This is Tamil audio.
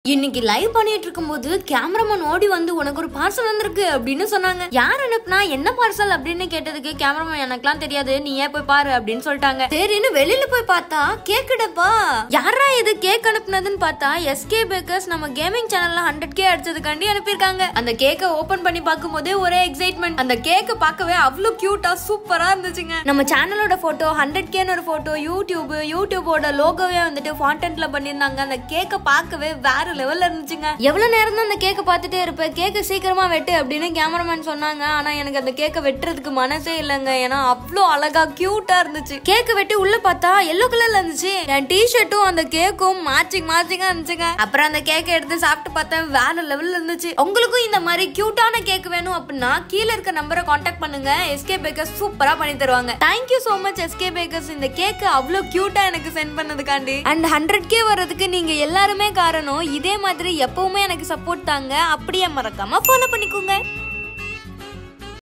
இன்னைக்கு லைவ் பண்ணிட்டு இருக்கும்போது கேமராமேன் ஓடி வந்து உனக்கு ஒரு பார்சல் வந்திருக்கு அப்படின்னு சொன்னாங்க யார் அனுப்புனா என்ன பார்சல் அப்படின்னு கேட்டதுக்கு கேமராமேன் எனக்குலாம் தெரியாது நீ ஏன் போய் பாரு அப்படின்னு சொல்லிட்டாங்க சரின்னு வெளியில போய் பார்த்தா கேக்குடப்பா யாரா இது கேக் அனுப்புனதுன்னு பார்த்தா எஸ்கே பேக்கர்ஸ் நம்ம கேமிங் சேனல்ல ஹண்ட்ரட் கே அடிச்சதுக்காண்டி அனுப்பியிருக்காங்க அந்த கேக்கை ஓபன் பண்ணி பார்க்கும்போதே ஒரே எக்ஸைட்மெண்ட் அந்த கேக்கை பார்க்கவே அவ்வளவு கியூட்டா சூப்பரா இருந்துச்சுங்க நம்ம சேனலோட போட்டோ ஹண்ட்ரட் கேன்னு ஒரு போட்டோ யூடியூப் யூடியூபோட லோகோவே வந்துட்டு ஃபாண்டன்ட்ல பண்ணியிருந்தாங்க அந்த கேக்கை பார்க்கவே வேற லெவல்ல இருந்துச்சுங்க எவ்வளவு நேரம் தான் அந்த கேக்கை பார்த்துட்டே இருப்பேன் கேக்கை சீக்கிரமா வெட்டு அப்படின்னு கேமராமேன் சொன்னாங்க ஆனா எனக்கு அந்த கேக்கை வெட்டுறதுக்கு மனசே இல்லைங்க ஏன்னா அவ்வளோ அழகா கியூட்டா இருந்துச்சு கேக்கை வெட்டி உள்ள பார்த்தா எல்லோ கலர்ல இருந்துச்சு என் டிஷர்ட்டும் அந்த கேக்கும் மேட்சிங் மேட்சிங்கா இருந்துச்சுங்க அப்புறம் அந்த கேக்கை எடுத்து சாப்பிட்டு பார்த்தேன் வேற லெவல்ல இருந்துச்சு உங்களுக்கும் இந்த மாதிரி கியூட்டான கேக் வேணும் அப்படின்னா கீழே இருக்க நம்பரை காண்டாக்ட் பண்ணுங்க எஸ்கே பேக்கர்ஸ் சூப்பரா பண்ணி தருவாங்க thank you so much SK bakers இந்த கேக் அவ்வளோ கியூட்டா எனக்கு சென்ட் பண்ணதுக்காண்டி அண்ட் ஹண்ட்ரட் கே வர்றதுக்கு நீங்க எல்லாருமே காரணம் இதே மாதிரி எப்பவுமே எனக்கு சப்போர்ட் தாங்க அப்படியே மறக்காம ஃபாலோ பண்ணிக்கோங்க